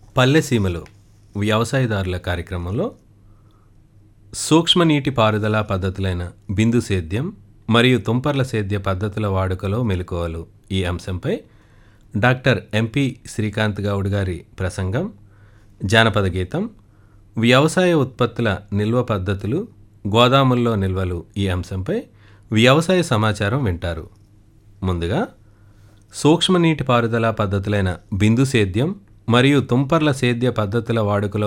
పల్లెసీమలు వ్యవసాయదారుల కార్యక్రమంలో సూక్ష్మ నీటి పారుదల పద్ధతులైన బిందు సేద్యం మరియు తుంపర్ల సేద్య పద్ధతుల వాడుకలో మెలకువలు ఈ అంశంపై డాక్టర్ ఎంపి శ్రీకాంత్ గౌడ్ గారి ప్రసంగం జానపద గీతం వ్యవసాయ ఉత్పత్తుల నిల్వ పద్ధతులు గోదాముల్లో నిల్వలు ఈ అంశంపై వ్యవసాయ సమాచారం వింటారు ముందుగా సూక్ష్మ నీటి పారుదల పద్ధతులైన బిందు సేద్యం మరియు తుంపర్ల సేద్య పద్ధతుల వాడుకలో